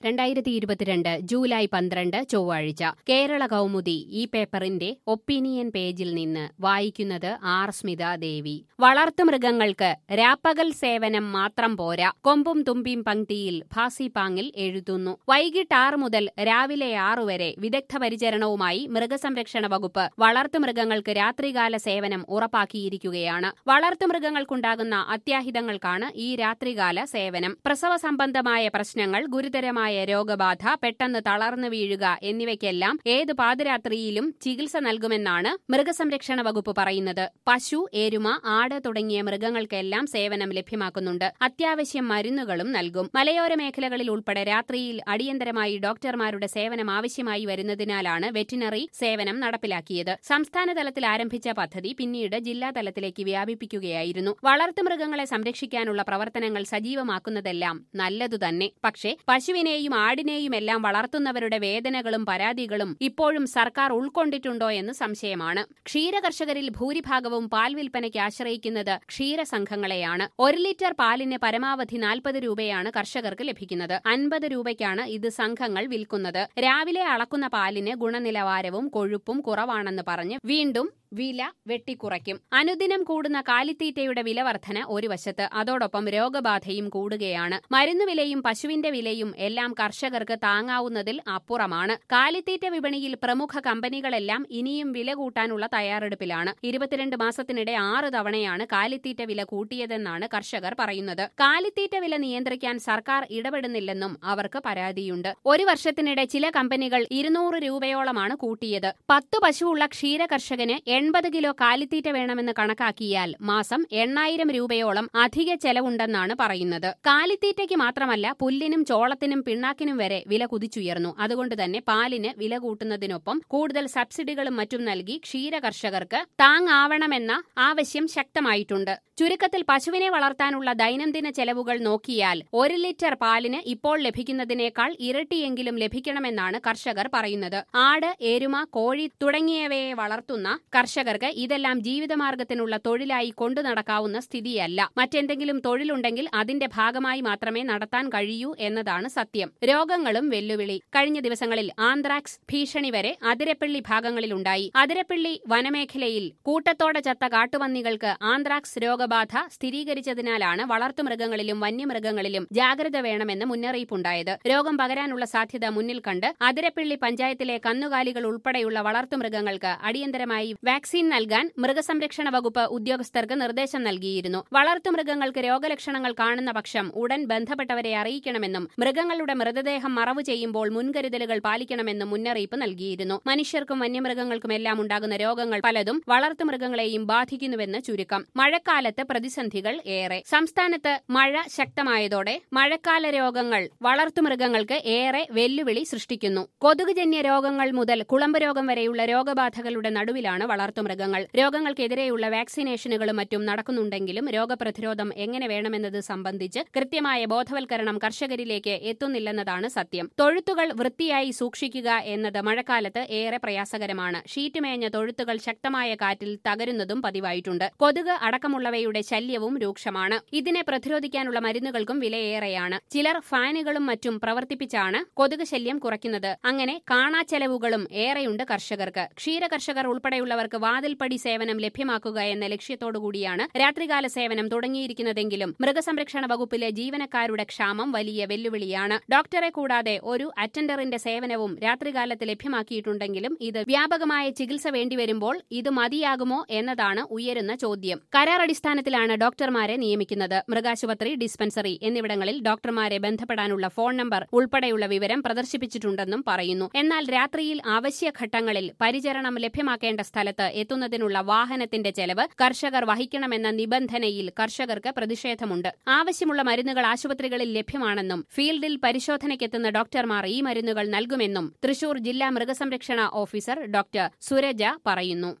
രണ്ടായിരത്തി ഇരുപത്തിരണ്ട് ജൂലൈ പന്ത്രണ്ട് ചൊവ്വാഴ്ച കേരള കൗമുദി ഈ പേപ്പറിന്റെ ഒപ്പീനിയൻ പേജിൽ നിന്ന് വായിക്കുന്നത് ആർ സ്മിത ദേവി വളർത്തുമൃഗങ്ങൾക്ക് രാപ്പകൽ സേവനം മാത്രം പോരാ കൊമ്പും തുമ്പിയും പങ്ക്തിയിൽ ഭാസിപാങ്ങിൽ എഴുതുന്നു വൈകിട്ട് ആറ് മുതൽ രാവിലെ ആറു വരെ വിദഗ്ധ പരിചരണവുമായി മൃഗസംരക്ഷണ വകുപ്പ് വളർത്തുമൃഗങ്ങൾക്ക് രാത്രികാല സേവനം ഉറപ്പാക്കിയിരിക്കുകയാണ് വളർത്തുമൃഗങ്ങൾക്കുണ്ടാകുന്ന അത്യാഹിതങ്ങൾക്കാണ് ഈ രാത്രികാല സേവനം പ്രസവ സംബന്ധമായ പ്രശ്നങ്ങൾ ഗുരുതരമായ രോഗബാധ പെട്ടെന്ന് തളർന്നു വീഴുക എന്നിവയ്ക്കെല്ലാം ഏത് പാതിരാത്രിയിലും ചികിത്സ നൽകുമെന്നാണ് മൃഗസംരക്ഷണ വകുപ്പ് പറയുന്നത് പശു എരുമ ആട് തുടങ്ങിയ മൃഗങ്ങൾക്കെല്ലാം സേവനം ലഭ്യമാക്കുന്നുണ്ട് അത്യാവശ്യം മരുന്നുകളും നൽകും മലയോര മേഖലകളിൽ ഉൾപ്പെടെ രാത്രിയിൽ അടിയന്തരമായി ഡോക്ടർമാരുടെ സേവനം ആവശ്യമായി വരുന്നതിനാലാണ് വെറ്റിനറി സേവനം നടപ്പിലാക്കിയത് സംസ്ഥാന തലത്തിൽ ആരംഭിച്ച പദ്ധതി പിന്നീട് ജില്ലാ തലത്തിലേക്ക് വ്യാപിപ്പിക്കുകയായിരുന്നു വളർത്തുമൃഗങ്ങളെ സംരക്ഷിക്കാനുള്ള പ്രവർത്തനങ്ങൾ സജീവമാക്കുന്നതെല്ലാം നല്ലതുതന്നെ പക്ഷേ പശുവിനെയും ആടിനെയും എല്ലാം വളർത്തുന്നവരുടെ വേദനകളും പരാതികളും ഇപ്പോഴും സർക്കാർ ഉൾക്കൊണ്ടിട്ടുണ്ടോ എന്ന് സംശയമാണ് ക്ഷീരകർഷകരിൽ ഭൂരിഭാഗവും പാൽ വിൽപ്പനയ്ക്ക് ആശ്രയിക്കുന്നത് ക്ഷീരസംഘങ്ങളെയാണ് ഒരു ലിറ്റർ പാലിന് പരമാവധി നാൽപ്പത് രൂപയാണ് കർഷകർക്ക് ലഭിക്കുന്നത് അൻപത് രൂപയ്ക്കാണ് ഇത് സംഘങ്ങൾ വിൽക്കുന്നത് രാവിലെ അളക്കുന്ന പാലിന് ഗുണനിലവാരവും കൊഴുപ്പും കുറവാണെന്ന് പറഞ്ഞ് വീണ്ടും വില വെട്ടിക്കുറയ്ക്കും അനുദിനം കൂടുന്ന കാലിത്തീറ്റയുടെ വില വർധന ഒരു വശത്ത് അതോടൊപ്പം രോഗബാധയും കൂടുകയാണ് മരുന്നുവിലയും പശുവിന്റെ വിലയും എല്ലാം കർഷകർക്ക് താങ്ങാവുന്നതിൽ അപ്പുറമാണ് കാലിത്തീറ്റ വിപണിയിൽ പ്രമുഖ കമ്പനികളെല്ലാം ഇനിയും വില കൂട്ടാനുള്ള തയ്യാറെടുപ്പിലാണ് ഇരുപത്തിരണ്ട് മാസത്തിനിടെ ആറ് തവണയാണ് കാലിത്തീറ്റ വില കൂട്ടിയതെന്നാണ് കർഷകർ പറയുന്നത് കാലിത്തീറ്റ വില നിയന്ത്രിക്കാൻ സർക്കാർ ഇടപെടുന്നില്ലെന്നും അവർക്ക് പരാതിയുണ്ട് ഒരു വർഷത്തിനിടെ ചില കമ്പനികൾ ഇരുന്നൂറ് രൂപയോളമാണ് കൂട്ടിയത് പത്ത് പശുവുള്ള ക്ഷീര കർഷകന് എൺപത് കിലോ കാലിത്തീറ്റ വേണമെന്ന് കണക്കാക്കിയാൽ മാസം എണ്ണായിരം രൂപയോളം അധിക ചെലവുണ്ടെന്നാണ് പറയുന്നത് കാലിത്തീറ്റയ്ക്ക് മാത്രമല്ല പുല്ലിനും ചോളത്തിനും പിണ്ണാക്കിനും വരെ വില കുതിച്ചുയർന്നു അതുകൊണ്ട് തന്നെ പാലിന് വില കൂട്ടുന്നതിനൊപ്പം കൂടുതൽ സബ്സിഡികളും മറ്റും നൽകി ക്ഷീര കർഷകർക്ക് താങ്ങാവണമെന്ന ആവശ്യം ശക്തമായിട്ടുണ്ട് ചുരുക്കത്തിൽ പശുവിനെ വളർത്താനുള്ള ദൈനംദിന ചെലവുകൾ നോക്കിയാൽ ഒരു ലിറ്റർ പാലിന് ഇപ്പോൾ ലഭിക്കുന്നതിനേക്കാൾ ഇരട്ടിയെങ്കിലും ലഭിക്കണമെന്നാണ് കർഷകർ പറയുന്നത് ആട് എരുമ കോഴി തുടങ്ങിയവയെ വളർത്തുന്ന കർഷകർക്ക് ഇതെല്ലാം ജീവിതമാർഗത്തിനുള്ള തൊഴിലായി കൊണ്ടു നടക്കാവുന്ന സ്ഥിതിയല്ല മറ്റെന്തെങ്കിലും തൊഴിലുണ്ടെങ്കിൽ അതിന്റെ ഭാഗമായി മാത്രമേ നടത്താൻ കഴിയൂ എന്നതാണ് സത്യം രോഗങ്ങളും വെല്ലുവിളി കഴിഞ്ഞ ദിവസങ്ങളിൽ ആന്ത്രാക്സ് ഭീഷണി വരെ അതിരപ്പള്ളി ഭാഗങ്ങളിലുണ്ടായി അതിരപ്പള്ളി വനമേഖലയിൽ കൂട്ടത്തോടെ ചത്ത കാട്ടുപന്നികൾക്ക് ആന്ത്രാക്സ് രോഗബാധ സ്ഥിരീകരിച്ചതിനാലാണ് വളർത്തുമൃഗങ്ങളിലും വന്യമൃഗങ്ങളിലും ജാഗ്രത വേണമെന്ന് മുന്നറിയിപ്പുണ്ടായത് രോഗം പകരാനുള്ള സാധ്യത മുന്നിൽ കണ്ട് അതിരപ്പള്ളി പഞ്ചായത്തിലെ കന്നുകാലികൾ ഉൾപ്പെടെയുള്ള വളർത്തുമൃഗങ്ങൾക്ക് അടിയന്തരമായി വാക്സിൻ നൽകാൻ മൃഗസംരക്ഷണ വകുപ്പ് ഉദ്യോഗസ്ഥർക്ക് നിർദ്ദേശം നൽകിയിരുന്നു വളർത്തുമൃഗങ്ങൾക്ക് രോഗലക്ഷണങ്ങൾ കാണുന്ന പക്ഷം ഉടൻ ബന്ധപ്പെട്ടവരെ അറിയിക്കണമെന്നും മൃഗങ്ങളുടെ മൃതദേഹം മറവു ചെയ്യുമ്പോൾ മുൻകരുതലുകൾ പാലിക്കണമെന്നും മുന്നറിയിപ്പ് നൽകിയിരുന്നു മനുഷ്യർക്കും വന്യമൃഗങ്ങൾക്കുമെല്ലാം ഉണ്ടാകുന്ന രോഗങ്ങൾ പലതും വളർത്തുമൃഗങ്ങളെയും ബാധിക്കുന്നുവെന്ന് ചുരുക്കം മഴക്കാലത്ത് പ്രതിസന്ധികൾ ഏറെ സംസ്ഥാനത്ത് മഴ ശക്തമായതോടെ മഴക്കാല രോഗങ്ങൾ വളർത്തുമൃഗങ്ങൾക്ക് ഏറെ വെല്ലുവിളി സൃഷ്ടിക്കുന്നു കൊതുകുജന്യ രോഗങ്ങൾ മുതൽ കുളമ്പ് രോഗം വരെയുള്ള രോഗബാധകളുടെ നടുവിലാണ് വളർത്തുമൃഗങ്ങൾ രോഗങ്ങൾക്കെതിരെയുള്ള വാക്സിനേഷനുകളും മറ്റും നടക്കുന്നുണ്ടെങ്കിലും രോഗപ്രതിരോധം എങ്ങനെ വേണമെന്നത് സംബന്ധിച്ച് കൃത്യമായ ബോധവൽക്കരണം കർഷകരിലേക്ക് എത്തുന്നില്ലെന്നതാണ് സത്യം തൊഴുത്തുകൾ വൃത്തിയായി സൂക്ഷിക്കുക എന്നത് മഴക്കാലത്ത് ഏറെ പ്രയാസകരമാണ് ഷീറ്റ് മേഞ്ഞ തൊഴുത്തുകൾ ശക്തമായ കാറ്റിൽ തകരുന്നതും പതിവായിട്ടുണ്ട് കൊതുക് അടക്കമുള്ളവയുടെ ശല്യവും രൂക്ഷമാണ് ഇതിനെ പ്രതിരോധിക്കാനുള്ള മരുന്നുകൾക്കും വിലയേറെയാണ് ചിലർ ഫാനുകളും മറ്റും പ്രവർത്തിപ്പിച്ചാണ് കൊതുക് ശല്യം കുറയ്ക്കുന്നത് അങ്ങനെ കാണാച്ചെലവുകളും ഏറെയുണ്ട് കർഷകർക്ക് ക്ഷീര കർഷകർ ഉൾപ്പെടെയുള്ളവർക്ക് വാതിൽപ്പടി സേവനം ലഭ്യമാക്കുക എന്ന ലക്ഷ്യത്തോടുകൂടിയാണ് രാത്രികാല സേവനം തുടങ്ങിയിരിക്കുന്നതെങ്കിലും മൃഗസംരക്ഷണ വകുപ്പിലെ ജീവനക്കാരുടെ ക്ഷാമം വലിയ വെല്ലുവിളിയാണ് ഡോക്ടറെ കൂടാതെ ഒരു അറ്റൻഡറിന്റെ സേവനവും രാത്രികാലത്ത് ലഭ്യമാക്കിയിട്ടുണ്ടെങ്കിലും ഇത് വ്യാപകമായ ചികിത്സ വേണ്ടിവരുമ്പോൾ ഇത് മതിയാകുമോ എന്നതാണ് ഉയരുന്ന ചോദ്യം കരാർ അടിസ്ഥാനത്തിലാണ് ഡോക്ടർമാരെ നിയമിക്കുന്നത് മൃഗാശുപത്രി ഡിസ്പെൻസറി എന്നിവിടങ്ങളിൽ ഡോക്ടർമാരെ ബന്ധപ്പെടാനുള്ള ഫോൺ നമ്പർ ഉൾപ്പെടെയുള്ള വിവരം പ്രദർശിപ്പിച്ചിട്ടുണ്ടെന്നും പറയുന്നു എന്നാൽ രാത്രിയിൽ അവശ്യഘട്ടങ്ങളിൽ പരിചരണം ലഭ്യമാക്കേണ്ട സ്ഥലത്ത് എത്തുന്നതിനുള്ള വാഹനത്തിന്റെ ചെലവ് കർഷകർ വഹിക്കണമെന്ന നിബന്ധനയിൽ കർഷകർക്ക് പ്രതിഷേധമുണ്ട് ആവശ്യമുള്ള മരുന്നുകൾ ആശുപത്രികളിൽ ലഭ്യമാണെന്നും ഫീൽഡിൽ പരിശോധനയ്ക്കെത്തുന്ന ഡോക്ടർമാർ ഈ മരുന്നുകൾ നൽകുമെന്നും തൃശൂർ ജില്ലാ മൃഗസംരക്ഷണ ഓഫീസർ ഡോക്ടർ സുരജ പറയുന്നു